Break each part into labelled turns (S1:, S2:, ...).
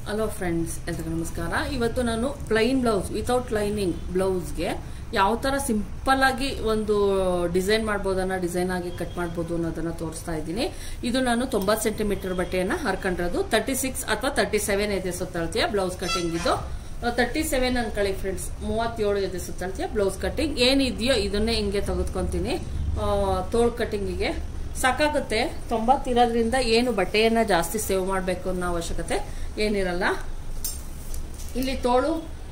S1: hello friends ಎಲ್ರಿಗೂ ನಮಸ್ಕಾರ ಇವತ್ತು ನಾನು ಪ್ಲೈನ್ ಬ್ಲೌಸ್ ವಿತೌಟ್ ಲೈನಿಂಗ್ ಬ್ಲೌಸ್ಗೆ ಯಾವ ತರ ಸಿಂಪಲ್ ಆಗಿ ಒಂದು ಡಿಸೈನ್ ಮಾಡ್ಬೋದನ್ನ ಡಿಸೈನ್ ಆಗಿ ಕಟ್ ಮಾಡ್ಬೋದು ಅನ್ನೋದನ್ನ ತೋರಿಸ್ತಾ ಇದ್ದೀನಿ ಇದು ನಾನು ತೊಂಬತ್ತು ಸೆಂಟಿಮೀಟರ್ ಬಟ್ಟೆಯನ್ನ ಹರ್ಕೊಂಡಿರೋದು ತರ್ಟಿ ಸಿಕ್ಸ್ ಅಥವಾ ತರ್ಟಿ ಸೆವೆನ್ ಇದೆ ಸುತ್ತಳತೆಯ ಬ್ಲೌಸ್ ಕಟಿಂಗ್ ಇದು ತರ್ಟಿ ಸೆವೆನ್ ಅನ್ಕೊಳ್ಳಿ ಫ್ರೆಂಡ್ಸ್ ಮೂವತ್ತೇಳು ಇದೆ ಸುತ್ತಳತೆಯ ಬ್ಲೌಸ್ ಕಟಿಂಗ್ ಏನಿದೆಯೋ ಇದನ್ನೇ ಹಿಂಗೆ ತೆಗೆದುಕೊಂತೀನಿ ತೋಳ್ ಕಟಿಂಗಿಗೆ ಸಾಕಾಗುತ್ತೆ ತೊಂಬತ್ತಿರೋದ್ರಿಂದ ಏನು ಬಟ್ಟೆಯನ್ನ ಜಾಸ್ತಿ ಸೇವ್ ಮಾಡಬೇಕು ಅನ್ನೋ ಅವಶ್ಯಕತೆ ಏನಿರಲ್ಲ ಇಲ್ಲಿ ತೋಳು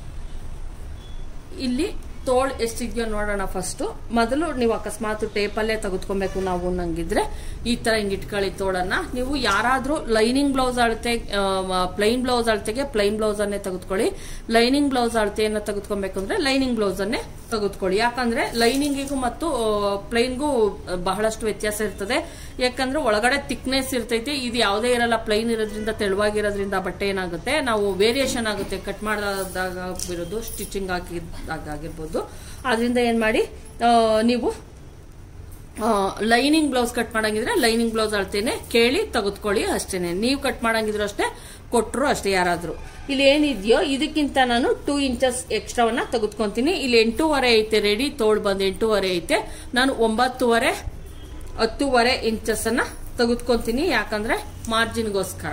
S1: ಇಲ್ಲಿ ತೋಳು ಎಷ್ಟಿದೆಯೋ ನೋಡೋಣ ಫಸ್ಟ್ ಮೊದಲು ನೀವು ಅಕಸ್ಮಾತ್ ಟೇಪಲ್ಲೇ ತೆಗೆದುಕೊಬೇಕು ನಾವು ನಂಗಿದ್ರೆ ಈ ತರ ಹಿಂಗ್ ಇಟ್ಕೊಳ್ಳಿ ತೋಳನ್ನ ನೀವು ಯಾರಾದ್ರೂ ಲೈನಿಂಗ್ ಬ್ಲೌಸ್ ಅಳತೆ ಪ್ಲೈನ್ ಬ್ಲೌಸ್ ಅಳತೆಗೆ ಪ್ಲೈನ್ ಬ್ಲೌಸ್ ಅನ್ನೇ ತೆಗೆದುಕೊಳ್ಳಿ ಲೈನಿಂಗ್ ಬ್ಲೌಸ್ ಅಳತೆಯನ್ನ ತೆಗೆದುಕೊಬೇಕು ಅಂದ್ರೆ ಲೈನಿಂಗ್ ಬ್ಲೌಸ್ ಅನ್ನೇ ತೆಗೆದುಕೊಳ್ಳಿ ಯಾಕಂದ್ರೆ ಲೈನಿಂಗಿಗೂ ಮತ್ತು ಪ್ಲೈನ್ಗೂ ಬಹಳಷ್ಟು ವ್ಯತ್ಯಾಸ ಇರ್ತದೆ ಯಾಕಂದ್ರೆ ಒಳಗಡೆ ಥಿಕ್ನೆಸ್ ಇರ್ತೈತಿ ಇದು ಯಾವುದೇ ಇರಲ್ಲ ಪ್ಲೈನ್ ಇರೋದ್ರಿಂದ ತೆಳುವಾಗಿರೋದ್ರಿಂದ ಬಟ್ಟೆ ಏನಾಗುತ್ತೆ ನಾವು ವೇರಿಯೇಷನ್ ಆಗುತ್ತೆ ಕಟ್ ಮಾಡಿದಾಗ ಇರೋದು ಸ್ಟಿಚಿಂಗ್ ಆಗಿದ್ದಾಗ ಆಗಿರ್ಬೋದು ಆದ್ರಿಂದ ಏನ್ ಮಾಡಿ ಆ, ನೀವು ಲೈನಿಂಗ್ ಬ್ಲೌಸ್ ಕಟ್ ಮಾಡಂಗಿದ್ರೆ ಲೈನಿಂಗ್ ಬ್ಲೌಸ್ ಅಳ್ತೇನೆ ಕೇಳಿ ತೆಗೆದುಕೊಳ್ಳಿ ಅಷ್ಟೇನೆ ನೀವು ಕಟ್ ಮಾಡಂಗಿದ್ರು ಅಷ್ಟೇ ಕೊಟ್ಟರು ಅಷ್ಟೇ ಯಾರಾದ್ರೂ ಇಲ್ಲಿ ಏನಿದೆಯೋ ಇದಕ್ಕಿಂತ ನಾನು ಟೂ ಇಂಚಸ್ ಎಕ್ಸ್ಟ್ರಾವನ್ನ ತೆಗೆದುಕೊಂತೀನಿ ಇಲ್ಲಿ ಎಂಟೂವರೆ ಐತೆ ರೆಡಿ ತೋಳ್ ಬಂದು ಎಂಟೂವರೆ ಐತೆ ನಾನು ಒಂಬತ್ತುವರೆ ಹತ್ತೂವರೆ ಇಂಚಸ್ ಅನ್ನ ತೆಗೆದುಕೊಂತೀನಿ ಯಾಕಂದ್ರೆ ಮಾರ್ಜಿನ್ಗೋಸ್ಕರ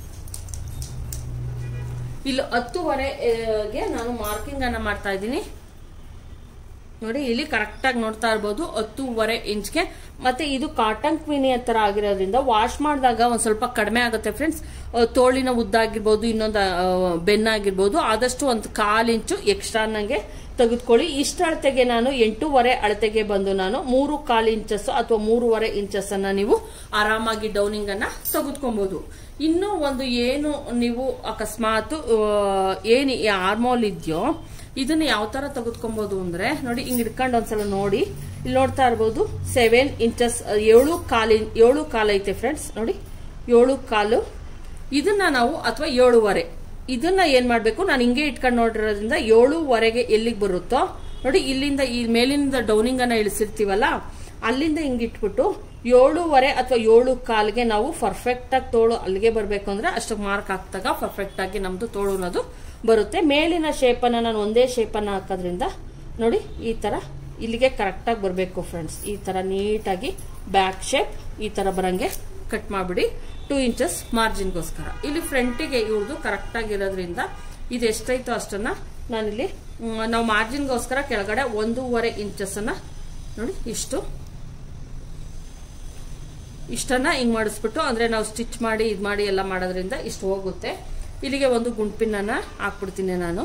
S1: ಇಲ್ಲಿ ಹತ್ತುವರೆಗೆ ನಾನು ಮಾರ್ಕಿಂಗ್ ಅನ್ನ ಮಾಡ್ತಾ ಇದ್ದೀನಿ ನೋಡಿ ಇಲ್ಲಿ ಕರೆಕ್ಟ್ ಆಗಿ ನೋಡ್ತಾ ಇರ್ಬೋದು ಹತ್ತೂವರೆ ಇಂಚ್ಗೆ ಮತ್ತೆ ಇದು ಕಾಟನ್ ಕ್ವಿನಿ ತರ ಆಗಿರೋದ್ರಿಂದ ವಾಶ್ ಮಾಡಿದಾಗ ಒಂದ್ ಸ್ವಲ್ಪ ಕಡಿಮೆ ಆಗುತ್ತೆ ಫ್ರೆಂಡ್ಸ್ ತೋಳಿನ ಉದ್ದ ಆಗಿರ್ಬೋದು ಇನ್ನೊಂದು ಬೆನ್ನಾಗಿರ್ಬೋದು ಆದಷ್ಟು ಒಂದು ಕಾಲ್ ಇಂಚು ಎಕ್ಸ್ಟ್ರಾ ನಂಗೆ ತೆಗೆದುಕೊಳ್ಳಿ ಇಷ್ಟ ಅಳತೆಗೆ ನಾನು ಎಂಟೂವರೆ ಅಳತೆಗೆ ಬಂದು ನಾನು ಮೂರು ಕಾಲು ಇಂಚಸ್ ಅಥವಾ ಮೂರುವರೆ ಇಂಚಸ್ ಅನ್ನ ನೀವು ಆರಾಮಾಗಿ ಡೌನಿಂಗ್ ಅನ್ನ ತೆಗೆದುಕೊಬಹುದು ಇನ್ನು ಒಂದು ಏನು ನೀವು ಅಕಸ್ಮಾತ್ ಏನು ಆರ್ಮೋಲ್ ಇದೆಯೋ ಇದನ್ನ ಯಾವ ತರ ತೆಗೆದುಕೊಬಹುದು ಅಂದ್ರೆ ನೋಡಿ ಹಿಂಗ್ ಹಿಡ್ಕೊಂಡು ಒಂದ್ಸಲ ನೋಡಿ ಇಲ್ಲಿ ನೋಡ್ತಾ ಇರ್ಬೋದು ಸೆವೆನ್ ಇಂಚಸ್ ಏಳು ಕಾಲು ಏಳು ಕಾಲು ಐತೆ ಫ್ರೆಂಡ್ಸ್ ನೋಡಿ ಏಳು ಕಾಲು ಇದನ್ನ ನಾವು ಅಥವಾ ಏಳುವರೆ ಇದನ್ನ ಏನ್ ಮಾಡ್ಬೇಕು ನಾನು ಹಿಂಗೆ ಇಟ್ಕೊಂಡು ನೋಡಿರೋದ್ರಿಂದ ಏಳುವರೆಗೆ ಎಲ್ಲಿಗೆ ಬರುತ್ತೋ ನೋಡಿ ಇಲ್ಲಿಂದ ಈ ಮೇಲಿನಿಂದ ಡೌನಿಂಗ್ ಅನ್ನ ಇಳಿಸಿರ್ತೀವಲ್ಲ ಅಲ್ಲಿಂದ ಹಿಂಗ್ ಇಟ್ಬಿಟ್ಟು ಏಳುವರೆ ಅಥವಾ ಏಳು ಕಾಲ್ಗೆ ನಾವು ಪರ್ಫೆಕ್ಟ್ ಆಗಿ ತೋಳು ಅಲ್ಲಿಗೆ ಬರ್ಬೇಕು ಅಂದ್ರೆ ಅಷ್ಟಕ್ಕೆ ಮಾರ್ಕ್ ಹಾಕ್ದಾಗ ಪರ್ಫೆಕ್ಟ್ ಆಗಿ ನಮ್ದು ತೋಳು ಅನ್ನೋದು ಬರುತ್ತೆ ಮೇಲಿನ ಶೇಪನ್ನ ನಾನು ಒಂದೇ ಶೇಪನ್ನ ಹಾಕೋದ್ರಿಂದ ನೋಡಿ ಈ ತರ ಇಲ್ಲಿಗೆ ಕರೆಕ್ಟ್ ಆಗಿ ಬರಬೇಕು ಫ್ರೆಂಡ್ಸ್ ಈ ತರ ನೀಟಾಗಿ ಬ್ಯಾಕ್ ಶೇಪ್ ಈ ತರ ಬರಂಗೆ ಕಟ್ ಮಾಡ್ಬಿಡಿ ಟೂ ಇಂಚಸ್ ಮಾರ್ಜಿನ್ಗೋಸ್ಕರ ಇಲ್ಲಿ ಫ್ರಂಟಿಗೆ ಇವ್ರದ್ದು ಕರೆಕ್ಟ್ ಆಗಿರೋದ್ರಿಂದ ಇದು ಎಷ್ಟೈತೋ ಅಷ್ಟನ್ನ ನಾನಿಲ್ಲಿ ಮ್, ನಾವು ಮಾರ್ಜಿನ್ಗೋಸ್ಕರ ಕೆಳಗಡೆ ಒಂದೂವರೆ ಇಂಚಸ್ ಅನ್ನ ನೋಡಿ ಇಷ್ಟು ಇಷ್ಟನ್ನ ಹಿಂಗ್ ಮಾಡಿಸ್ಬಿಟ್ಟು ಅಂದ್ರೆ ನಾವು ಸ್ಟಿಚ್ ಮಾಡಿ ಇದ್ ಮಾಡಿ ಎಲ್ಲ ಮಾಡೋದ್ರಿಂದ ಇಷ್ಟು ಹೋಗುತ್ತೆ ಇಲ್ಲಿಗೆ ಒಂದು ಗುಂಪಿನನ್ನ ಹಾಕ್ಬಿಡ್ತೀನಿ ನಾನು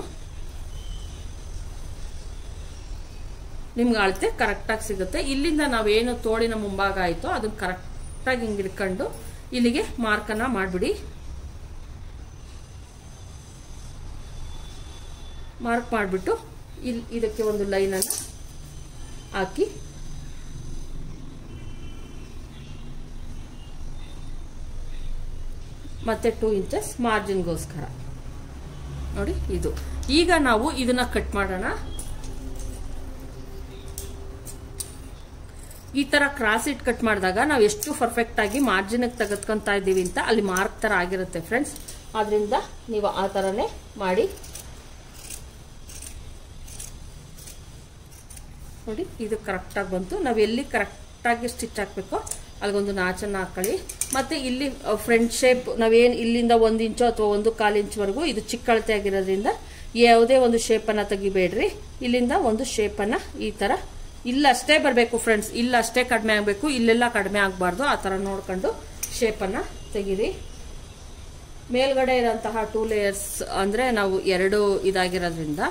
S1: ನಿಮ್ಗೆ ಅಳತೆ ಕರೆಕ್ಟಾಗಿ ಸಿಗುತ್ತೆ ಇಲ್ಲಿಂದ ನಾವೇನು ತೋಳಿನ ಮುಂಭಾಗ ಆಯ್ತೋ ಅದನ್ನ ಕರೆಕ್ಟಾಗಿ ಹಿಂಗೆ ಹಿಡ್ಕೊಂಡು ಇಲ್ಲಿಗೆ ಮಾರ್ಕನ್ನ ಮಾಡಿಬಿಡಿ ಮಾರ್ಕ್ ಮಾಡಿಬಿಟ್ಟು ಇಲ್ಲಿ ಇದಕ್ಕೆ ಒಂದು ಲೈನನ್ನು ಹಾಕಿ ಮತ್ತೆ ಟೂ ಇಂಚಸ್ ಮಾರ್ಜಿನ್ಗೋಸ್ಕರ ನೋಡಿ ಇದು ಈಗ ನಾವು ಇದನ್ನ ಕಟ್ ಮಾಡೋಣ ಈ ತರ ಕ್ರಾಸ್ ಇಟ್ ಕಟ್ ಮಾಡಿದಾಗ ನಾವು ಎಷ್ಟು ಪರ್ಫೆಕ್ಟ್ ಆಗಿ ಮಾರ್ಜಿನ್ ತೆಗೆದ್ಕೊಂತ ಇದ್ದೀವಿ ಅಂತ ಅಲ್ಲಿ ಮಾರ್ಕ್ ತರ ಆಗಿರುತ್ತೆ ಫ್ರೆಂಡ್ಸ್ ಆದ್ರಿಂದ ನೀವು ಆ ತರನೇ ಮಾಡಿ ನೋಡಿ ಇದು ಕರೆಕ್ಟಾಗಿ ಬಂತು ನಾವು ಎಲ್ಲಿ ಕರೆಕ್ಟಾಗಿ ಸ್ಟಿಚ್ ಹಾಕಬೇಕೋ ಅಲ್ಲಿಗೊಂದು ನಾಚನ್ನ ಹಾಕೊಳ್ಳಿ ಮತ್ತೆ ಇಲ್ಲಿ ಫ್ರಂಟ್ ಶೇಪ್ ನಾವೇನು ಇಲ್ಲಿಂದ ಒಂದು ಇಂಚು ಅಥವಾ ಒಂದು ಕಾಲು ಇಂಚ್ವರೆಗೂ ಇದು ಚಿಕ್ಕ ಅಳತೆ ಆಗಿರೋದ್ರಿಂದ ಯಾವುದೇ ಒಂದು ಶೇಪನ್ನು ತೆಗಿಬೇಡ್ರಿ ಇಲ್ಲಿಂದ ಒಂದು ಶೇಪನ್ನು ಈ ಥರ ಇಲ್ಲಷ್ಟೇ ಬರಬೇಕು ಫ್ರೆಂಡ್ಸ್ ಇಲ್ಲಷ್ಟೇ ಕಡಿಮೆ ಆಗಬೇಕು ಇಲ್ಲೆಲ್ಲ ಕಡಿಮೆ ಆಗಬಾರ್ದು ಆ ಥರ ನೋಡ್ಕೊಂಡು ಶೇಪನ್ನು ತೆಗೀರಿ ಮೇಲ್ಗಡೆ ಇರೋಂತಹ ಟೂ ಲೇಯರ್ಸ್ ಅಂದರೆ ನಾವು ಎರಡು ಇದಾಗಿರೋದ್ರಿಂದ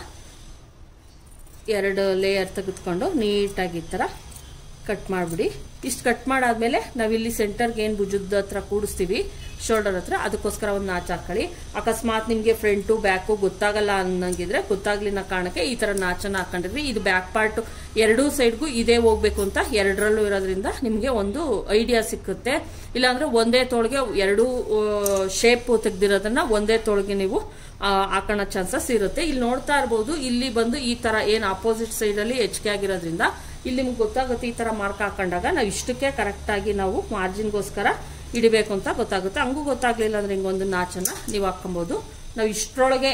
S1: ಎರಡು ಲೇಯರ್ ತೆಗೆದುಕೊಂಡು ನೀಟಾಗಿ ಈ ಥರ ಕಟ್ ಮಾಡಿಬಿಡಿ ಇಷ್ಟು ಕಟ್ ಮಾಡಾದ್ಮೇಲೆ ನಾವಿಲ್ಲಿ ಸೆಂಟರ್ಗೆ ಏನು ಭುಜದ ಹತ್ರ ಕೂಡಿಸ್ತೀವಿ ಶೋಲ್ಡರ್ ಹತ್ರ ಅದಕ್ಕೋಸ್ಕರ ಒಂದು ನಾಚ್ ಹಾಕೊಳ್ಳಿ ಅಕಸ್ಮಾತ್ ನಿಮಗೆ ಫ್ರಂಟು ಬ್ಯಾಕು ಗೊತ್ತಾಗಲ್ಲ ಅನ್ನಂಗಿದ್ರೆ ಗೊತ್ತಾಗ್ಲಿನ ಕಾರಣಕ್ಕೆ ಈ ಥರ ನಾಚನ್ನ ಹಾಕೊಂಡಿದ್ವಿ ಇದು ಬ್ಯಾಕ್ ಪಾರ್ಟ್ ಎರಡೂ ಸೈಡ್ಗೂ ಇದೇ ಹೋಗ್ಬೇಕು ಅಂತ ಎರಡರಲ್ಲೂ ಇರೋದ್ರಿಂದ ನಿಮಗೆ ಒಂದು ಐಡಿಯಾ ಸಿಕ್ಕುತ್ತೆ ಇಲ್ಲಾಂದ್ರೆ ಒಂದೇ ತೋಳಿಗೆ ಎರಡೂ ಶೇಪ್ ತೆಗ್ದಿರೋದನ್ನ ಒಂದೇ ತೋಳಿಗೆ ನೀವು ಆ, ಹಾಕೋಣ ಚಾನ್ಸಸ್ ಇರುತ್ತೆ ಇಲ್ಲಿ ನೋಡ್ತಾ ಇರ್ಬೋದು ಇಲ್ಲಿ ಬಂದು ಈ ತರ ಏನ್ ಆಪೋಸಿಟ್ ಸೈಡ್ ಅಲ್ಲಿ ಹೆಚ್ಚಿಗೆ ಆಗಿರೋದ್ರಿಂದ ಇಲ್ಲಿ ನಿಮ್ಗೆ ಗೊತ್ತಾಗುತ್ತೆ ಈ ತರ ಮಾರ್ಕ್ ಹಾಕೊಂಡಾಗ ನಾವು ಇಷ್ಟಕ್ಕೆ ಕರೆಕ್ಟ್ ಆಗಿ ನಾವು ಮಾರ್ಜಿನ್ಗೋಸ್ಕರ ಹಿಡಿಬೇಕು ಅಂತ ಗೊತ್ತಾಗುತ್ತೆ ಹಂಗೂ ಗೊತ್ತಾಗ್ಲಿಲ್ಲ ಅಂದ್ರೆ ಹಿಂಗೊಂದು ನಾಚನ್ನ ನೀವು ಹಾಕೊಬಹುದು ನಾವು ಇಷ್ಟರೊಳಗೆ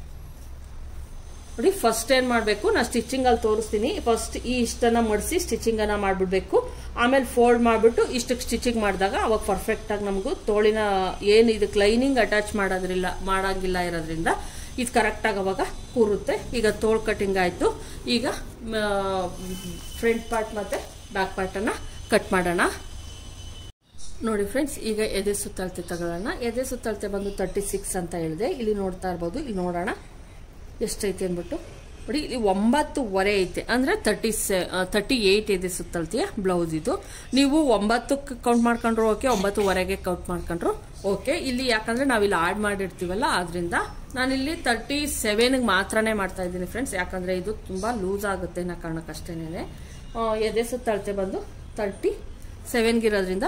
S1: ನೋಡಿ ಫಸ್ಟ್ ಏನ್ ಮಾಡಬೇಕು ನಾನು ಸ್ಟಿಚಿಂಗ್ ಅಲ್ಲಿ ತೋರಿಸ್ತೀನಿ ಫಸ್ಟ್ ಈ ಇಷ್ಟನ್ನ ಮಡಿಸಿ ಸ್ಟಿಚಿಂಗ್ ಅನ್ನ ಮಾಡ್ಬಿಡ್ಬೇಕು ಆಮೇಲೆ ಫೋಲ್ಡ್ ಮಾಡ್ಬಿಟ್ಟು ಇಷ್ಟಕ್ಕೆ ಸ್ಟಿಚಿಂಗ್ ಮಾಡಿದಾಗ ಅವಾಗ ಪರ್ಫೆಕ್ಟ್ ಆಗಿ ನಮಗೂ ತೋಳಿನ ಏನು ಇದಕ್ಕೆ ಲೈನಿಂಗ್ ಅಟ್ಯಾಚ್ ಮಾಡೋದ್ರಿಲ್ಲ ಮಾಡಂಗಿಲ್ಲ ಇರೋದ್ರಿಂದ ಇದು ಕರೆಕ್ಟ್ ಆಗಿ ಅವಾಗ ಕೂರುತ್ತೆ ಈಗ ತೋಳ್ ಕಟಿಂಗ್ ಆಯ್ತು ಈಗ ಫ್ರಂಟ್ ಪಾರ್ಟ್ ಮತ್ತೆ ಬ್ಯಾಕ್ ಪಾರ್ಟ್ ಅನ್ನ ಕಟ್ ಮಾಡೋಣ ನೋಡಿ ಫ್ರೆಂಡ್ಸ್ ಈಗ ಎದೆ ಸುತ್ತಳತೆ ತಗೊಳ್ಳೋಣ ಎದೆ ಸುತ್ತಳತೆ ಬಂದು ತರ್ಟಿ ಸಿಕ್ಸ್ ಅಂತ ಹೇಳಿದೆ ಇಲ್ಲಿ ನೋಡ್ತಾ ಇರ್ಬೋದು ಇಲ್ಲಿ ನೋಡೋಣ ಎಷ್ಟೈತೆ ಅಂದ್ಬಿಟ್ಟು ನೋಡಿ ಇಲ್ಲಿ ಒಂಬತ್ತುವರೆ ಐತೆ ಅಂದ್ರೆ ತರ್ಟಿ ಸೆ ತರ್ಟಿ ಏಯ್ಟ್ ಇದೆ ಸುತ್ತಳತೆಯ ಬ್ಲೌಸ್ ಇದು ನೀವು ಒಂಬತ್ತಕ್ಕೆ ಕೌಂಟ್ ಮಾಡ್ಕೊಂಡ್ರು ಓಕೆ ಒಂಬತ್ತುವರೆಗೆ ಕೌಂಟ್ ಮಾಡ್ಕೊಂಡ್ರು ಓಕೆ ಇಲ್ಲಿ ಯಾಕಂದ್ರೆ ನಾವಿಲ್ಲಿ ಆಡ್ ಮಾಡಿರ್ತೀವಲ್ಲ ಆದ್ರಿಂದ ನಾನಿಲ್ಲಿ ತರ್ಟಿ ಸೆವೆನ್ಗೆ ಮಾತ್ರನೇ ಮಾಡ್ತಾ ಇದ್ದೀನಿ ಫ್ರೆಂಡ್ಸ್ ಯಾಕಂದ್ರೆ ಇದು ತುಂಬಾ ಲೂಸ್ ಆಗುತ್ತೆ ಅನ್ನೋ ಕಾರಣಕ್ಕಷ್ಟೇನೆ ಎದೆ ಸುತ್ತಳತೆ ಬಂದು ತರ್ಟಿ ಸೆವೆನ್ಗಿರೋದ್ರಿಂದ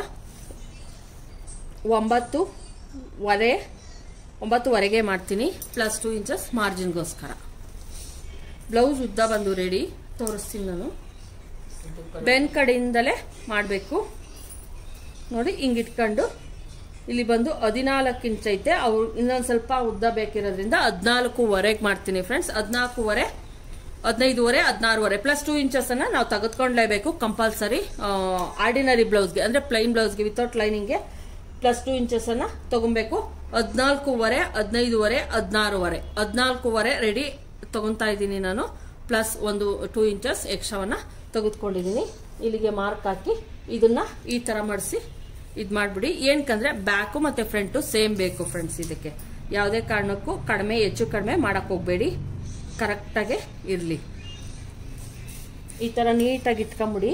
S1: ಒಂಬತ್ತುವರೆ ಒಂಬತ್ತುವರೆಗೆ ಮಾಡ್ತೀನಿ ಪ್ಲಸ್ ಟೂ ಇಂಚಸ್ ಮಾರ್ಜಿನ್ಗೋಸ್ಕರ ಬ್ಲೌಸ್ ಉದ್ದ ಬಂದು ರೆಡಿ ತೋರಿಸ್ತೀನಿ ನಾನು ಬೆನ್ ಕಡೆಯಿಂದಲೇ ಮಾಡಬೇಕು ನೋಡಿ ಹಿಂಗೆ ಇಟ್ಕೊಂಡು ಇಲ್ಲಿ ಬಂದು ಹದಿನಾಲ್ಕು ಇಂಚ್ ಐತೆ ಅವ್ರು ಇನ್ನೊಂದು ಸ್ವಲ್ಪ ಉದ್ದ ಬೇಕಿರೋದ್ರಿಂದ ಹದಿನಾಲ್ಕೂವರೆಗೆ ಮಾಡ್ತೀನಿ ಫ್ರೆಂಡ್ಸ್ ಹದಿನಾಲ್ಕೂವರೆ ಹದಿನೈದುವರೆ ಹದಿನಾರುವರೆ ಪ್ಲಸ್ ಟೂ ಇಂಚಸ್ ಅನ್ನ ನಾವು ತೆಗೆದುಕೊಂಡ್ಲೇಬೇಕು ಕಂಪಲ್ಸರಿ ಆರ್ಡಿನರಿ ಬ್ಲೌಸ್ಗೆ ಅಂದ್ರೆ ಪ್ಲೈನ್ ಬ್ಲೌಸ್ಗೆ ವಿತೌಟ್ ಲೈನಿಂಗ್ಗೆ ಪ್ಲಸ್ ಟೂ ಇಂಚಸ್ ಅನ್ನ ತಗೊಬೇಕು ಹದಿನಾಲ್ಕೂವರೆ ಹದಿನೈದುವರೆ ಹದಿನಾರುವರೆ ಹದಿನಾಲ್ಕೂವರೆ ರೆಡಿ ತಗೊಂತಾ ಇದ್ದೀನಿ ನಾನು ಪ್ಲಸ್ ಒಂದು ಟೂ ಇಂಚಸ್ ಎಕ್ಸ್ಟ್ರಾವನ್ನ ತೆಗೆದುಕೊಂಡಿದ್ದೀನಿ ಇಲ್ಲಿಗೆ ಮಾರ್ಕ್ ಹಾಕಿ ಇದನ್ನ ಈ ತರ ಮಾಡಿಸಿ ಇದು ಮಾಡ್ಬಿಡಿ ಏನಕ್ಕಂದ್ರೆ ಬ್ಯಾಕು ಮತ್ತೆ ಫ್ರಂಟು ಸೇಮ್ ಬೇಕು ಫ್ರೆಂಡ್ಸ್ ಇದಕ್ಕೆ ಯಾವುದೇ ಕಾರಣಕ್ಕೂ ಕಡಿಮೆ ಹೆಚ್ಚು ಕಡಿಮೆ ಮಾಡಕ್ ಹೋಗ್ಬೇಡಿ ಕರೆಕ್ಟಾಗೆ ಇರಲಿ ಈ ತರ ನೀಟಾಗಿ ಇಟ್ಕೊಂಬಿಡಿ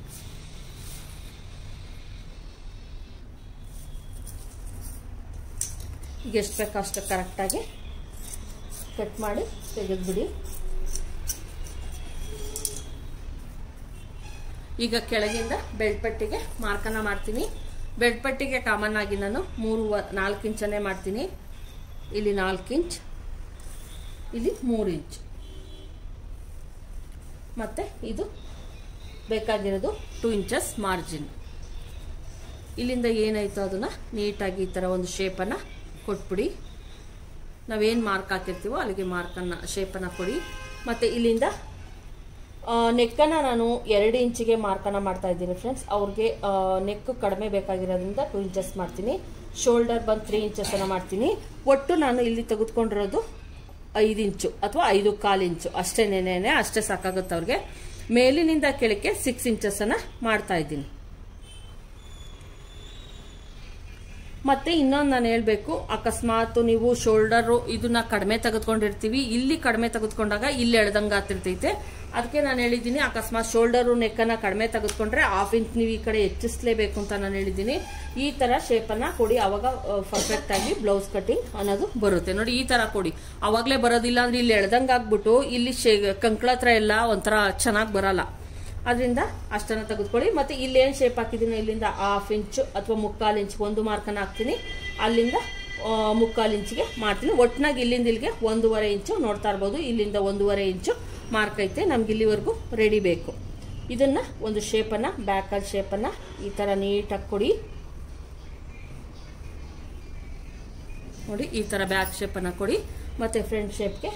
S1: ಈಗ ಎಷ್ಟು ಬೇಕೋ ಅಷ್ಟು ಕರೆಕ್ಟಾಗಿ ಕಟ್ ಮಾಡಿ ತೆಗೆದ್ಬಿಡಿ ಈಗ ಕೆಳಗಿಂದ ಬೆಲ್ಟ್ ಪಟ್ಟಿಗೆ ಮಾರ್ಕನ್ನ ಮಾಡ್ತೀನಿ ಬೆಲ್ಟ್ ಪಟ್ಟಿಗೆ ಕಾಮನ್ ಆಗಿ ನಾನು ಮೂರು ನಾಲ್ಕು ಇಂಚನ್ನೇ ಮಾಡ್ತೀನಿ ಇಲ್ಲಿ ನಾಲ್ಕು ಇಂಚ್ ಇಲ್ಲಿ ಮೂರು ಇಂಚ್ ಮತ್ತೆ ಇದು ಬೇಕಾಗಿರೋದು ಟೂ ಇಂಚಸ್ ಮಾರ್ಜಿನ್ ಇಲ್ಲಿಂದ ಏನಾಯ್ತು ಅದನ್ನ ನೀಟಾಗಿ ಈ ಥರ ಒಂದು ಶೇಪನ್ನು ಕೊಟ್ಬಿಡಿ ನಾವೇನು ಮಾರ್ಕ್ ಹಾಕಿರ್ತೀವೋ ಅಲ್ಲಿಗೆ ಮಾರ್ಕನ್ನು ಶೇಪನ್ನು ಕೊಡಿ ಮತ್ತು ಇಲ್ಲಿಂದ ನೆಕ್ಕನ್ನು ನಾನು ಎರಡು ಇಂಚಿಗೆ ಮಾರ್ಕನ್ನು ಮಾಡ್ತಾ ಇದ್ದೀನಿ ಫ್ರೆಂಡ್ಸ್ ಅವ್ರಿಗೆ ನೆಕ್ ಕಡಿಮೆ ಬೇಕಾಗಿರೋದ್ರಿಂದ ಟೂ ಇಂಚಸ್ ಮಾಡ್ತೀನಿ ಶೋಲ್ಡರ್ ಬಂದು ತ್ರೀ ಇಂಚಸನ್ನು ಮಾಡ್ತೀನಿ ಒಟ್ಟು ನಾನು ಇಲ್ಲಿ ತೆಗೆದುಕೊಂಡಿರೋದು ಐದು ಇಂಚು ಅಥವಾ ಐದು ಕಾಲು ಇಂಚು ಅಷ್ಟೇ ನೆನೆ ಅಷ್ಟೇ ಸಾಕಾಗುತ್ತೆ ಅವ್ರಿಗೆ ಮೇಲಿನಿಂದ ಕೆಳಕ್ಕೆ ಸಿಕ್ಸ್ ಇಂಚಸನ್ನು ಮಾಡ್ತಾ ಇದ್ದೀನಿ ಮತ್ತೆ ಇನ್ನೊಂದು ನಾನು ಹೇಳ್ಬೇಕು ಅಕಸ್ಮಾತ್ ನೀವು ಶೋಲ್ಡರ್ ಇದನ್ನ ಕಡಿಮೆ ತೆಗೆದುಕೊಂಡಿರ್ತೀವಿ ಇಲ್ಲಿ ಕಡಿಮೆ ತೆಗೆದುಕೊಂಡಾಗ ಇಲ್ಲಿ ಎಳ್ದಂಗ ಆಗ್ತಿರ್ತೈತೆ ಅದಕ್ಕೆ ನಾನು ಹೇಳಿದ್ದೀನಿ ಅಕಸ್ಮಾತ್ ಶೋಲ್ಡರು ನೆಕ್ಕನ್ನ ಕಡಿಮೆ ತೆಗೆದುಕೊಂಡ್ರೆ ಹಾಫ್ ಇಂಚ್ ನೀವು ಈ ಕಡೆ ಹೆಚ್ಚಿಸ್ಲೇಬೇಕು ಅಂತ ನಾನು ಹೇಳಿದ್ದೀನಿ ಈ ತರ ಶೇಪನ್ನ ಕೊಡಿ ಅವಾಗ ಪರ್ಫೆಕ್ಟ್ ಆಗಿ ಬ್ಲೌಸ್ ಕಟಿಂಗ್ ಅನ್ನೋದು ಬರುತ್ತೆ ನೋಡಿ ಈ ತರ ಕೊಡಿ ಅವಾಗಲೇ ಬರೋದಿಲ್ಲ ಅಂದ್ರೆ ಇಲ್ಲಿ ಎಳ್ದಂಗ ಆಗ್ಬಿಟ್ಟು ಇಲ್ಲಿ ಶೇ ಕಂಕ್ಳ ಹತ್ರ ಎಲ್ಲ ಒಂಥರ ಚೆನ್ನಾಗಿ ಬರಲ್ಲ ಅದರಿಂದ ಅಷ್ಟನ್ನ ತೆಗೆದುಕೊಳ್ಳಿ ಮತ್ತೆ ಇಲ್ಲಿ ಏನು ಶೇಪ್ ಹಾಕಿದ್ದೀನಿ ಇಲ್ಲಿಂದ ಹಾಫ್ ಇಂಚು ಅಥವಾ ಮುಕ್ಕಾಲು ಇಂಚ್ ಒಂದು ಮಾರ್ಕನ್ನ ಹಾಕ್ತೀನಿ ಅಲ್ಲಿಂದ ಮುಕ್ಕಾಲು ಇಂಚಿಗೆ ಮಾಡ್ತೀನಿ ಒಟ್ಟಿನಾಗಿ ಇಲ್ಲಿಂದ ಇಲ್ಲಿಗೆ ಒಂದೂವರೆ ಇಂಚು ನೋಡ್ತಾ ಇರ್ಬೋದು ಇಲ್ಲಿಂದ ಒಂದೂವರೆ ಇಂಚು ಮಾರ್ಕ್ ಐತೆ ನಮ್ಗೆ ಇಲ್ಲಿವರೆಗೂ ರೆಡಿ ಬೇಕು ಇದನ್ನ ಒಂದು ಶೇಪನ್ನ ಬ್ಯಾಕಲ್ ಶೇಪನ್ನ ಈ ತರ ನೀಟಾಗಿ ಕೊಡಿ ನೋಡಿ ಈ ತರ ಬ್ಯಾಕ್ ಶೇಪನ್ನ ಕೊಡಿ ಮತ್ತೆ ಫ್ರಂಟ್ ಶೇಪ್ಗೆ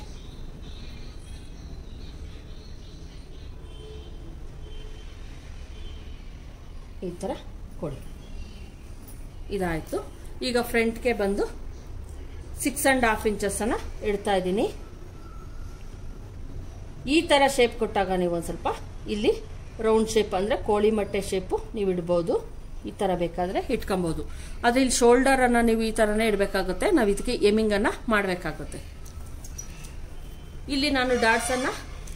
S1: ಈ ಥರ ಕೊಡಿ ಇದಾಯಿತು ಈಗ ಫ್ರಂಟ್ಗೆ ಬಂದು ಸಿಕ್ಸ್ ಆ್ಯಂಡ್ ಹಾಫ್ ಇಂಚಸ್ಸನ್ನು ಇಡ್ತಾ ಇದ್ದೀನಿ ಈ ಥರ ಶೇಪ್ ಕೊಟ್ಟಾಗ ನೀವು ಒಂದು ಸ್ವಲ್ಪ ಇಲ್ಲಿ ರೌಂಡ್ ಶೇಪ್ ಅಂದರೆ ಕೋಳಿ ಮೊಟ್ಟೆ ಶೇಪು ನೀವು ಇಡ್ಬೋದು ಈ ಥರ ಬೇಕಾದರೆ ಇಟ್ಕೊಬೋದು ಆದರೆ ಇಲ್ಲಿ ಶೋಲ್ಡರನ್ನು ನೀವು ಈ ಥರನೇ ಇಡಬೇಕಾಗುತ್ತೆ ನಾವು ಇದಕ್ಕೆ ಎಮಿಂಗನ್ನು ಮಾಡಬೇಕಾಗುತ್ತೆ ಇಲ್ಲಿ ನಾನು ಡಾಟ್ಸನ್ನು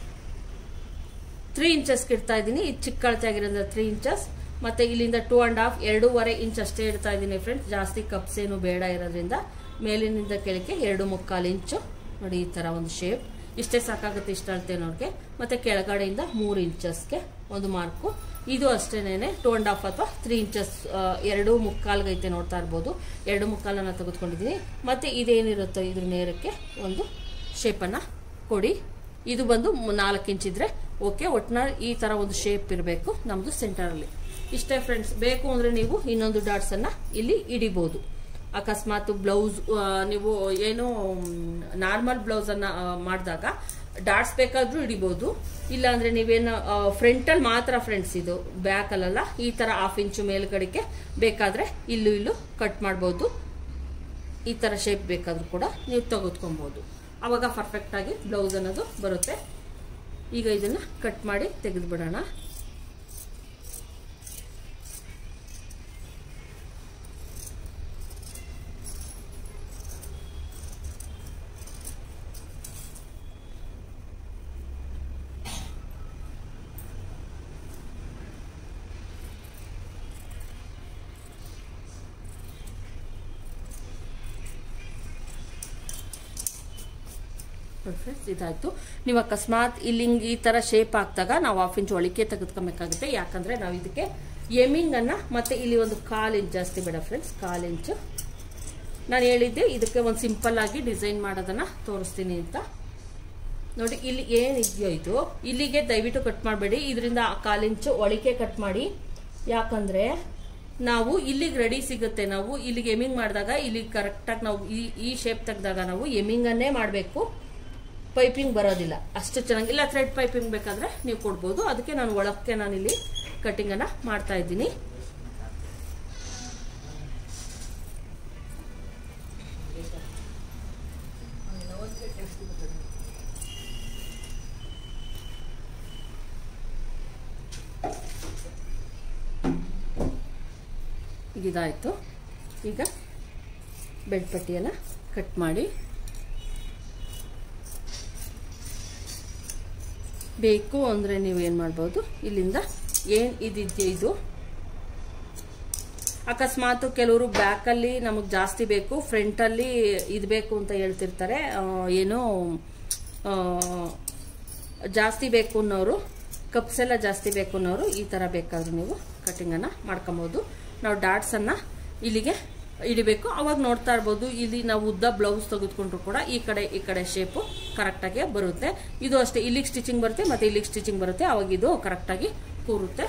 S1: ತ್ರೀ ಇಂಚಸ್ಗೆ ಇಡ್ತಾ ಇದ್ದೀನಿ ಇದು ಚಿಕ್ಕ ಅಳತೆ ಆಗಿರೋದ್ರಿಂದ ತ್ರೀ ಇಂಚಸ್ ಮತ್ತೆ ಇಲ್ಲಿಂದ ಟೂ ಅಂಡ್ ಹಾಫ್ ಎರಡೂವರೆ ಇಂಚ್ ಅಷ್ಟೇ ಇಡ್ತಾ ಇದ್ದೀನಿ ಫ್ರೆಂಡ್ಸ್ ಜಾಸ್ತಿ ಕಪ್ಸ್ ಏನು ಬೇಡ ಇರೋದ್ರಿಂದ ಮೇಲಿನಿಂದ ಕೆಳಕ್ಕೆ ಎರಡು ಮುಕ್ಕಾಲು ಇಂಚು ನೋಡಿ ಈ ತರ ಒಂದು ಶೇಪ್ ಇಷ್ಟೇ ಸಾಕಾಗುತ್ತೆ ಇಷ್ಟ ಅಳತೆ ನೋಡ್ಗೆ ಮತ್ತೆ ಕೆಳಗಡೆಯಿಂದ ಮೂರು ಇಂಚಸ್ಗೆ ಒಂದು ಮಾರ್ಕು ಇದು ಅಷ್ಟೇನೆ ಟೂ ಅಂಡ್ ಹಾಫ್ ಅಥವಾ ತ್ರೀ ಇಂಚಸ್ ಎರಡು ಮುಕ್ಕಾಲ್ಗೈತೆ ನೋಡ್ತಾ ಇರ್ಬೋದು ಎರಡು ಮುಕ್ಕಾಲನ್ನ ತೆಗೆದುಕೊಂಡಿದ್ದೀನಿ ಮತ್ತೆ ಇದೇನಿರುತ್ತೋ ಇದ್ರ ನೇರಕ್ಕೆ ಒಂದು ಶೇಪನ್ನು ಕೊಡಿ ಇದು ಬಂದು ನಾಲ್ಕು ಇಂಚ್ ಇದ್ರೆ ಓಕೆ ಒಟ್ಟಿನಲ್ಲಿ ಈ ತರ ಒಂದು ಶೇಪ್ ಇರಬೇಕು ನಮ್ದು ಸೆಂಟರಲ್ಲಿ ಇಷ್ಟೇ ಫ್ರೆಂಡ್ಸ್ ಬೇಕು ಅಂದ್ರೆ ನೀವು ಇನ್ನೊಂದು ಡಾಟ್ಸ್ ಅನ್ನ ಇಲ್ಲಿ ಇಡಿಬಹುದು ಅಕಸ್ಮಾತ್ ಬ್ಲೌಸ್ ನೀವು ಏನು ನಾರ್ಮಲ್ ಬ್ಲೌಸ್ ಅನ್ನ ಮಾಡಿದಾಗ ಡಾಟ್ಸ್ ಬೇಕಾದ್ರೂ ಹಿಡಿಬಹುದು ಇಲ್ಲ ಅಂದ್ರೆ ನೀವೇನು ಫ್ರಂಟ್ ಅಲ್ಲಿ ಮಾತ್ರ ಫ್ರೆಂಡ್ಸ್ ಇದು ಬ್ಯಾಕ್ ಅಲ್ಲ ಈ ತರ ಹಾಫ್ ಇಂಚು ಮೇಲ್ಗಡೆಗೆ ಬೇಕಾದ್ರೆ ಇಲ್ಲೂ ಇಲ್ಲೂ ಕಟ್ ಮಾಡಬಹುದು ಈ ತರ ಶೇಪ್ ಬೇಕಾದ್ರೂ ಕೂಡ ನೀವು ತೆಗೆದುಕೊಬಹುದು ಅವಾಗ ಪರ್ಫೆಕ್ಟ್ ಆಗಿ ಬ್ಲೌಸ್ ಅನ್ನೋದು ಬರುತ್ತೆ ಈಗ ಇದನ್ನ ಕಟ್ ಮಾಡಿ ತೆಗೆದು ಬಿಡೋಣ ಫ್ರೆಂಡ್ಸ್ ಇದಾಯ್ತು ನೀವು ಅಕಸ್ಮಾತ್ ಇಲ್ಲಿ ಹಿಂಗ್ ಈ ತರ ಶೇಪ್ ಹಾಕ್ದಾಗ ನಾವು ಹಾಫ್ ಇಂಚ್ ಒಳಿಕೆ ತೆಗೆದುಕೊಬೇಕಾಗುತ್ತೆ ಯಾಕಂದ್ರೆ ನಾವು ಇದಕ್ಕೆ ಎಮಿಂಗ್ ಅನ್ನ ಮತ್ತೆ ಇಲ್ಲಿ ಒಂದು ಕಾಲ್ ಇಂಚ್ ಜಾಸ್ತಿ ಬೇಡ ಫ್ರೆಂಡ್ಸ್ ಕಾಲ್ ಇಂಚು ನಾನು ಹೇಳಿದ್ದೆ ಇದಕ್ಕೆ ಒಂದು ಸಿಂಪಲ್ ಆಗಿ ಡಿಸೈನ್ ಮಾಡೋದನ್ನ ತೋರಿಸ್ತೀನಿ ಅಂತ ನೋಡಿ ಇಲ್ಲಿ ಏನಿದೆಯೋ ಇದು ಇಲ್ಲಿಗೆ ದಯವಿಟ್ಟು ಕಟ್ ಮಾಡಬೇಡಿ ಇದರಿಂದ ಕಾಲ್ ಇಂಚು ಒಳಿಕೆ ಕಟ್ ಮಾಡಿ ಯಾಕಂದ್ರೆ ನಾವು ಇಲ್ಲಿಗೆ ರೆಡಿ ಸಿಗುತ್ತೆ ನಾವು ಇಲ್ಲಿಗೆ ಎಮಿಂಗ್ ಮಾಡಿದಾಗ ಇಲ್ಲಿ ಕರೆಕ್ಟಾಗಿ ನಾವು ಈ ಈ ಶೇಪ್ ತೆಗೆದಾಗ ನಾವು ಎಮಿಂಗ್ ಅನ್ನೇ ಮಾಡಬೇಕು ಪೈಪಿಂಗ್ ಬರೋದಿಲ್ಲ ಅಷ್ಟು ಚೆನ್ನಾಗಿ ಇಲ್ಲ ಥ್ರೆಡ್ ಪೈಪಿಂಗ್ ಬೇಕಾದ್ರೆ ನೀವು ಕೊಡ್ಬೋದು ಅದಕ್ಕೆ ನಾನು ಒಳಕ್ಕೆ ನಾನು ಇಲ್ಲಿ ಕಟಿಂಗ್ ಅನ್ನ ಮಾಡ್ತಾ ಇದ್ದೀನಿ ಇದಾಯಿತು ಈಗ ಬೆಡ್ ಪಟ್ಟಿಯನ್ನು ಕಟ್ ಮಾಡಿ ಬೇಕು ಅಂದರೆ ನೀವು ಏನು ಮಾಡ್ಬೋದು ಇಲ್ಲಿಂದ ಏನು ಇದಿದೆಯೋ ಇದು ಅಕಸ್ಮಾತ್ ಕೆಲವರು ಬ್ಯಾಕಲ್ಲಿ ನಮಗೆ ಜಾಸ್ತಿ ಬೇಕು ಫ್ರಂಟಲ್ಲಿ ಇದು ಬೇಕು ಅಂತ ಹೇಳ್ತಿರ್ತಾರೆ ಆ, ಏನು ಆ, ಜಾಸ್ತಿ ಬೇಕು ಅನ್ನೋರು ಕಪ್ಸ್ ಎಲ್ಲ ಜಾಸ್ತಿ ಬೇಕು ಅನ್ನೋರು ಈ ಥರ ಬೇಕಾದ್ರೂ ನೀವು ಕಟಿಂಗನ್ನು ಮಾಡ್ಕೊಬೋದು ನಾವು ಡಾಟ್ಸನ್ನು ಇಲ್ಲಿಗೆ ಇಡಿಬೇಕು ಅವಾಗ ನೋಡ್ತಾ ಇರ್ಬೋದು ಇಲ್ಲಿ ನಾವು ಉದ್ದ ಬ್ಲೌಸ್ ತೆಗೆದುಕೊಂಡ್ರು ಕೂಡ ಈ ಕಡೆ ಈ ಕಡೆ ಶೇಪು ಕರೆಕ್ಟಾಗಿ ಬರುತ್ತೆ ಇದು ಅಷ್ಟೇ ಇಲ್ಲಿಗೆ ಸ್ಟಿಚಿಂಗ್ ಬರುತ್ತೆ ಮತ್ತು ಇಲ್ಲಿಗೆ ಸ್ಟಿಚಿಂಗ್ ಬರುತ್ತೆ ಅವಾಗ ಇದು ಕರೆಕ್ಟಾಗಿ ಕೂರುತ್ತೆ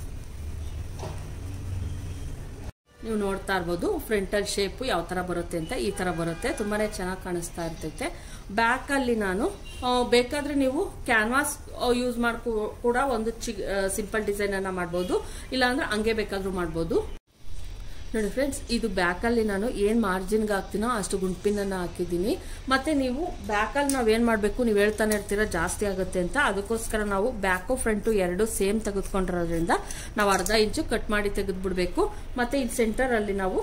S1: ನೀವು ನೋಡ್ತಾ ಇರ್ಬೋದು ಫ್ರಂಟಲ್ ಶೇಪು ಯಾವ ಥರ ಬರುತ್ತೆ ಅಂತ ಈ ಥರ ಬರುತ್ತೆ ತುಂಬಾ ಚೆನ್ನಾಗಿ ಕಾಣಿಸ್ತಾ ಇರ್ತೈತೆ ಬ್ಯಾಕಲ್ಲಿ ನಾನು ಆ, ಬೇಕಾದ್ರೆ ನೀವು ಕ್ಯಾನ್ವಾಸ್ ಯೂಸ್ ಮಾಡ್ಕೊ ಕೂಡ ಒಂದು ಚಿ ಸಿಂಪಲ್ ಡಿಸೈನನ್ನು ಮಾಡ್ಬೋದು ಇಲ್ಲಾಂದ್ರೆ ಹಂಗೆ ಬೇಕಾದರೂ ಮಾಡ್ಬೋದು ನೋಡಿ ಫ್ರೆಂಡ್ಸ್ ಇದು ಬ್ಯಾಕಲ್ಲಿ ನಾನು ಏನು ಮಾರ್ಜಿನ್ಗೆ ಹಾಕ್ತೀನೋ ಅಷ್ಟು ಗುಂಪಿನನ್ನು ಹಾಕಿದ್ದೀನಿ ಮತ್ತೆ ನೀವು ಬ್ಯಾಕಲ್ಲಿ ನಾವು ಏನು ಮಾಡಬೇಕು ನೀವು ಹೇಳ್ತಾನೆ ಇರ್ತೀರ ಜಾಸ್ತಿ ಆಗುತ್ತೆ ಅಂತ ಅದಕ್ಕೋಸ್ಕರ ನಾವು ಬ್ಯಾಕು ಫ್ರಂಟು ಎರಡು ಸೇಮ್ ತೆಗೆದುಕೊಂಡಿರೋದ್ರಿಂದ ನಾವು ಅರ್ಧ ಇಂಚು ಕಟ್ ಮಾಡಿ ತೆಗೆದುಬಿಡ್ಬೇಕು ಮತ್ತೆ ಈ ಸೆಂಟರಲ್ಲಿ ನಾವು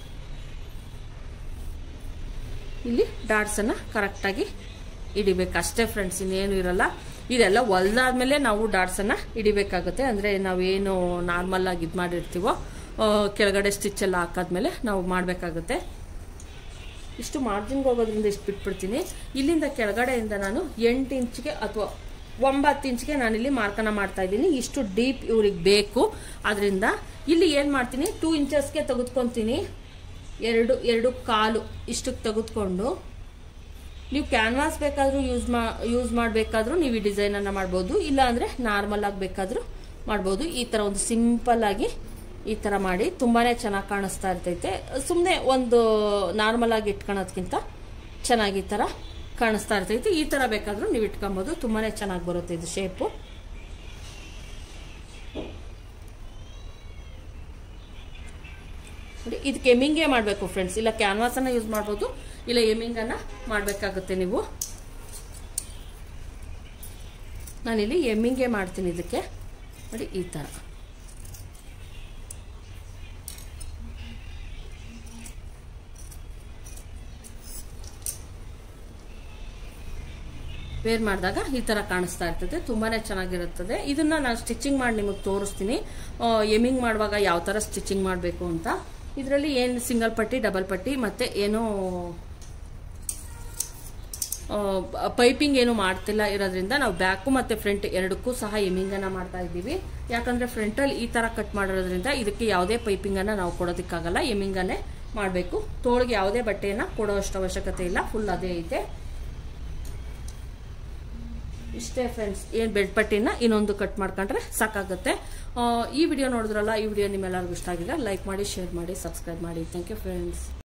S1: ಇಲ್ಲಿ ಡಾಟ್ಸನ್ನು ಕರೆಕ್ಟಾಗಿ ಹಿಡಿಬೇಕು ಅಷ್ಟೇ ಫ್ರೆಂಡ್ಸ್ ಇನ್ನೇನು ಇರಲ್ಲ ಇದೆಲ್ಲ ಹೊಲ್ದಾದ್ಮೇಲೆ ನಾವು ಡಾಟ್ಸನ್ನು ಹಿಡಿಬೇಕಾಗುತ್ತೆ ಅಂದರೆ ನಾವೇನು ನಾರ್ಮಲ್ ಆಗಿ ಇದು ಮಾಡಿರ್ತೀವೋ ಆ, ಕೆಳಗಡೆ ಸ್ಟಿಚ್ ಎಲ್ಲ ಹಾಕಾದ್ಮೇಲೆ ನಾವು ಮಾಡಬೇಕಾಗುತ್ತೆ ಇಷ್ಟು ಮಾರ್ಜಿನ್ಗೆ ಹೋಗೋದ್ರಿಂದ ಇಷ್ಟು ಬಿಟ್ಬಿಡ್ತೀನಿ ಇಲ್ಲಿಂದ ಕೆಳಗಡೆಯಿಂದ ನಾನು ಎಂಟು ಇಂಚ್ಗೆ ಅಥವಾ ಒಂಬತ್ತು ಇಂಚ್ಗೆ ನಾನಿಲ್ಲಿ ಮಾರ್ಕನ ಮಾಡ್ತಾ ಇದ್ದೀನಿ ಇಷ್ಟು ಡೀಪ್ ಇವ್ರಿಗೆ ಬೇಕು ಅದರಿಂದ ಇಲ್ಲಿ ಏನು ಮಾಡ್ತೀನಿ ಟೂ ಇಂಚಸ್ಗೆ ತೆಗೆದುಕೊತೀನಿ ಎರಡು ಎರಡು ಕಾಲು ಇಷ್ಟಕ್ಕೆ ತೆಗೆದುಕೊಂಡು ನೀವು ಕ್ಯಾನ್ವಾಸ್ ಬೇಕಾದರೂ ಯೂಸ್ ಮಾ ಯೂಸ್ ಮಾಡಬೇಕಾದ್ರೂ ನೀವು ಈ ಡಿಸೈನನ್ನು ಮಾಡ್ಬೋದು ಇಲ್ಲ ಅಂದರೆ ನಾರ್ಮಲ್ ಆಗಿ ಬೇಕಾದರೂ ಮಾಡ್ಬೋದು ಈ ಥರ ಒಂದು ಸಿಂಪಲ್ ಆಗಿ ಈ ಥರ ಮಾಡಿ ತುಂಬಾ ಚೆನ್ನಾಗಿ ಕಾಣಿಸ್ತಾ ಇರ್ತೈತೆ ಸುಮ್ಮನೆ ಒಂದು ನಾರ್ಮಲ್ ಆಗಿ ಇಟ್ಕೊಳೋದ್ಕಿಂತ ಚೆನ್ನಾಗಿ ಈ ಥರ ಕಾಣಿಸ್ತಾ ಇರ್ತೈತೆ ಈ ಥರ ಬೇಕಾದರೂ ನೀವು ಇಟ್ಕೊಬೋದು ತುಂಬಾ ಚೆನ್ನಾಗಿ ಬರುತ್ತೆ ಇದು ಶೇಪು ನೋಡಿ ಇದಕ್ಕೆ ಎಮ್ಮಿಂಗೇ ಮಾಡಬೇಕು ಫ್ರೆಂಡ್ಸ್ ಇಲ್ಲ ಕ್ಯಾನ್ವಾಸನ್ನು ಯೂಸ್ ಮಾಡ್ಬೋದು ಇಲ್ಲ ಎಮ್ಮಿಂಗನ್ನು ಮಾಡಬೇಕಾಗುತ್ತೆ ನೀವು ನಾನಿಲ್ಲಿ ಎಮ್ಮಿಂಗೇ ಮಾಡ್ತೀನಿ ಇದಕ್ಕೆ ನೋಡಿ ಈ ಥರ ವೇರ್ ಮಾಡಿದಾಗ ಈ ಥರ ಕಾಣಿಸ್ತಾ ಇರ್ತದೆ ತುಂಬಾ ಚೆನ್ನಾಗಿರುತ್ತದೆ ಇದನ್ನ ನಾನು ಸ್ಟಿಚಿಂಗ್ ಮಾಡಿ ನಿಮಗೆ ತೋರಿಸ್ತೀನಿ ಎಮಿಂಗ್ ಮಾಡುವಾಗ ಯಾವ ಥರ ಸ್ಟಿಚಿಂಗ್ ಮಾಡಬೇಕು ಅಂತ ಇದರಲ್ಲಿ ಏನು ಸಿಂಗಲ್ ಪಟ್ಟಿ ಡಬಲ್ ಪಟ್ಟಿ ಮತ್ತೆ ಏನು ಪೈಪಿಂಗ್ ಏನು ಮಾಡ್ತಿಲ್ಲ ಇರೋದ್ರಿಂದ ನಾವು ಬ್ಯಾಕು ಮತ್ತೆ ಫ್ರಂಟ್ ಎರಡಕ್ಕೂ ಸಹ ಎಮಿಂಗ್ ಅನ್ನ ಮಾಡ್ತಾ ಇದ್ದೀವಿ ಯಾಕಂದ್ರೆ ಫ್ರಂಟ್ ಅಲ್ಲಿ ಈ ತರ ಕಟ್ ಮಾಡಿರೋದ್ರಿಂದ ಇದಕ್ಕೆ ಯಾವುದೇ ಪೈಪಿಂಗ್ ಅನ್ನ ನಾವು ಕೊಡೋದಕ್ಕಾಗಲ್ಲ ಎಮಿಂಗ್ ಅನ್ನೇ ಮಾಡಬೇಕು ತೋಳಿಗೆ ಯಾವುದೇ ಬಟ್ಟೆಯನ್ನ ಕೊಡೋ ಅಷ್ಟು ಅವಶ್ಯಕತೆ ಇಲ್ಲ ಫುಲ್ ಅದೇ ಐತೆ ಇಷ್ಟೇ ಫ್ರೆಂಡ್ಸ್ ಏನು ಬೆಡ್ ಪಟ್ಟಿನ ಇನ್ನೊಂದು ಕಟ್ ಮಾಡ್ಕೊಂಡ್ರೆ ಸಾಕಾಗುತ್ತೆ ಆ, ಈ ವಿಡಿಯೋ ನೋಡಿದ್ರಲ್ಲ ಈ ವಿಡಿಯೋ ನಿಮ್ಮೆಲ್ಲರಿಗೂ ಇಷ್ಟ ಆಗಿದೆ ಲೈಕ್ ಮಾಡಿ ಶೇರ್ ಮಾಡಿ ಸಬ್ಸ್ಕ್ರೈಬ್ ಮಾಡಿ ಥ್ಯಾಂಕ್ ಯು ಫ್ರೆಂಡ್ಸ್